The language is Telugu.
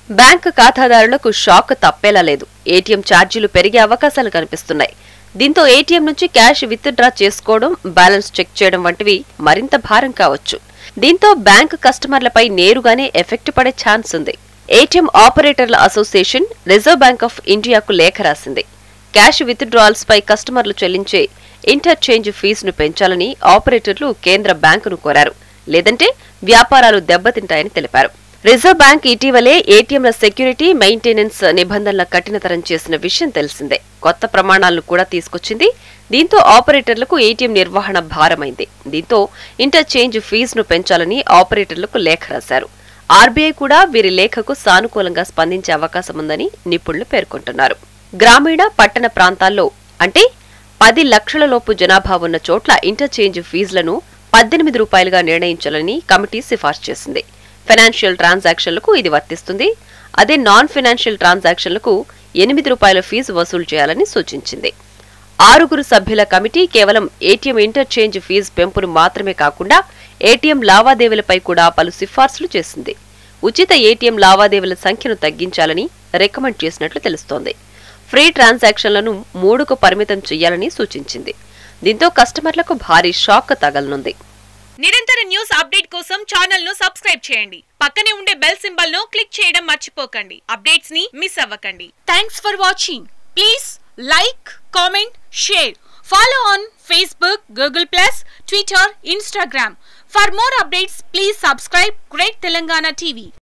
బ్యాంకు ఖాతాదారులకు షాక్ తప్పేలా లేదు ఏటీఎం ఛార్జీలు పెరిగే అవకాశాలు కనిపిస్తున్నాయి దీంతో ఏటీఎం నుంచి క్యాష్ విత్ డ్రా చేసుకోవడం బ్యాలెన్స్ చెక్ చేయడం వంటివి మరింత భారం కావచ్చు దీంతో బ్యాంకు కస్టమర్లపై నేరుగానే ఎఫెక్ట్ పడే ఛాన్స్ ఉంది ఏటీఎం ఆపరేటర్ల అసోసియేషన్ రిజర్వ్ బ్యాంక్ ఆఫ్ ఇండియాకు లేఖ రాసింది క్యాష్ విత్ డ్రాల్స్ పై కస్టమర్లు చెల్లించే ఇంటర్చేంజ్ ఫీజును పెంచాలని ఆపరేటర్లు కేంద్ర బ్యాంకును కోరారు లేదంటే వ్యాపారాలు దెబ్బతింటాయని తెలిపారు రిజర్వ్ బ్యాంక్ ఇటీవలే ఏటీఎంల సెక్యూరిటీ మెయింటెనెన్స్ నిబంధనల కఠినతరం చేసిన విషయం తెలిసిందే కొత్త ప్రమాణాలను కూడా తీసుకొచ్చింది దీంతో ఆపరేటర్లకు ఏటీఎం నిర్వహణ భారమైంది దీంతో ఇంటర్చేంజ్ ఫీజును పెంచాలని ఆపరేటర్లకు లేఖ రాశారు ఆర్బీఐ కూడా వీరి లేఖకు సానుకూలంగా స్పందించే అవకాశం ఉందని నిపుణులు పేర్కొంటున్నారు గ్రామీణ పట్టణ ప్రాంతాల్లో అంటే పది లక్షల లోపు జనాభా ఉన్న చోట్ల ఇంటర్చేంజ్ ఫీజులను పద్దెనిమిది రూపాయలుగా నిర్ణయించాలని కమిటీ సిఫార్సు చేసింది ఫైనాన్షియల్ ట్రాన్సాక్షన్లకు ఇది వర్తిస్తుంది అదే నాన్ ఫైనాన్షియల్ ట్రాన్సాక్షన్లకు ఎనిమిది రూపాయల ఫీజు వసూలు చేయాలని సూచించింది ఆరుగురు సభ్యుల కమిటీ కేవలం ఏటీఎం ఇంటర్చేంజ్ ఫీజు పెంపును మాత్రమే కాకుండా ఏటీఎం లావాదేవీలపై కూడా పలు సిఫార్సులు చేసింది ఉచిత ఏటీఎం లావాదేవీల సంఖ్యను తగ్గించాలని రికమెండ్ చేసినట్లు తెలుస్తోంది ఫ్రీ ట్రాన్సాక్షన్లను మూడుకు పరిమితం చేయాలని సూచించింది దీంతో కస్టమర్లకు భారీ షాక్ తగలనుంది నిరంతర న్యూస్ అప్డేట్ కోసం ఛానల్ ను సబ్స్క్రైబ్ చేయండి పక్కనే ఉండే బెల్ సింబల్ ను క్లిక్ చేయడం మర్చిపోకండి అప్డేట్స్ ని మిస్ అవ్వకండి thanks for watching please like comment share follow on Facebook Google plus Twitter Instagram for more updates please subscribe great Telangana TV